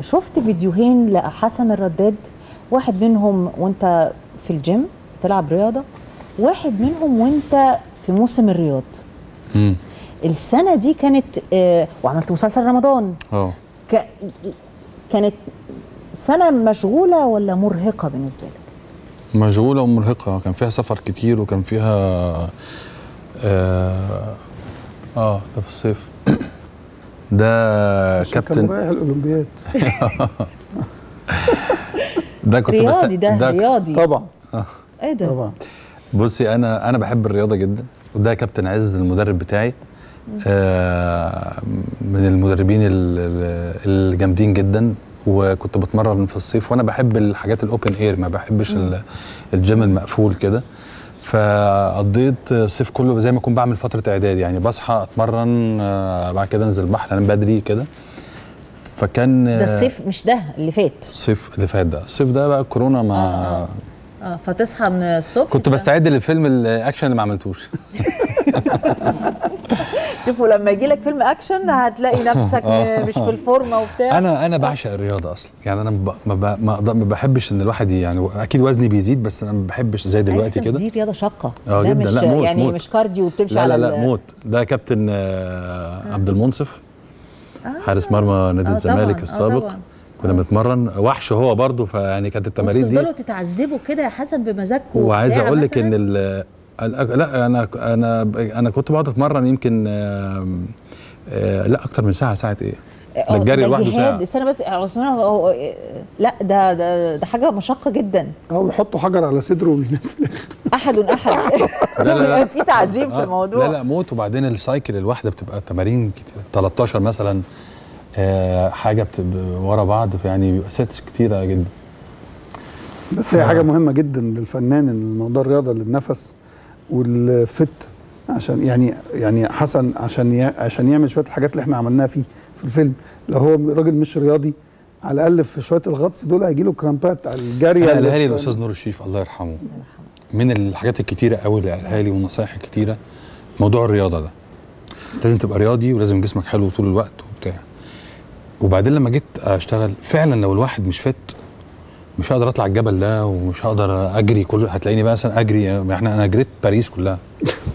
شفت فيديوهين لحسن الرداد واحد منهم وانت في الجيم تلعب رياضه واحد منهم وانت في موسم الرياض امم السنه دي كانت آه وعملت مسلسل رمضان اه ك... كانت سنه مشغوله ولا مرهقه بالنسبه لك مشغوله ومرهقه كان فيها سفر كتير وكان فيها اه, آه ده في الصيف ده عشان كان كابتن رايح الاولمبياد ده كنت رياضي ده رياضي طبعا ايه ده طبعا بصي انا انا بحب الرياضه جدا وده كابتن عز المدرب بتاعي آه من المدربين ال- ال- الجامدين جدا وكنت بتمرن في الصيف وانا بحب الحاجات الاوبن اير ما بحبش ال- الجيم المقفول كده فقضيت الصيف كله زي ما اكون بعمل فتره اعداد يعني بصحى اتمرن آه بعد كده انزل البحر انام بدري كده فكان ده الصيف مش ده اللي فات الصيف اللي فات ده الصيف ده بقى الكورونا ما آه. اه فتصحى من الصبح كنت بستعد للفيلم الاكشن اللي ما عملتوش شوفوا لما يجي لك فيلم اكشن هتلاقي نفسك آه. مش في الفورمه وبتاع انا انا بعشق الرياضه اصلا يعني انا ب- ما ب- ما أقدر- ما بحبش ان الواحد يعني اكيد وزني بيزيد بس انا ما بحبش زي دلوقتي أيوة، بس كده دي رياضه شاقه اه ده جدا مش لا موت يعني موت. مش كارديو وبتمشي لا على لا لا ال- موت ده كابتن آه عبد المنصف حارس مرمى نادي آه، الزمالك طبعاً، آه، السابق طبعاً. كنا بنتمرن وحش هو برضه فيعني كانت التمارين دي تفضلوا تتعذبوا كده يا حسن بمزاجكم وعايز ساعة اقول لك مثلاً؟ ان ال ال- لا انا انا انا كنت بقعد اتمرن يمكن آم، آه، لا اكتر من ساعه ساعه ايه ده آه، الجري لوحده جهاد ساعه استنى بس يا عثمان هو- هو- لا ده ده ده حاجه مشقه جدا او يحطوا حجر على صدره وينام احد احد لا، لا، لا. في تعذيب في آه، الموضوع لا لا موت وبعدين السايكل الواحده بتبقى تمارين كتير 13 مثلا آه حاجه بتبقى ورا بعض يعني بيبقى سيتس كتيره جدا بس هي حاجه مهمه جدا للفنان ان موضوع الرياضه للنفس والفت عشان يعني يعني حسن عشان ي- عشان يعمل شويه الحاجات اللي احنا عملناها فيه في الفيلم لو هو راجل مش رياضي على الاقل في شويه الغطس دول هيجي له كرامبات على الجري انا اللي قالها لي في- الاستاذ نور الشريف الله يرحمه من الحاجات الكتيره قوي اللي قالها لي والنصايح الكتيره موضوع الرياضه ده لازم تبقى رياضي ولازم جسمك حلو طول الوقت وبتاع وبعدين لما جيت اشتغل فعلا لو الواحد مش فت مش هقدر اطلع الجبل ده ومش هقدر اجري كل هتلاقيني بقى مثلا اجري احنا انا جريت باريس كلها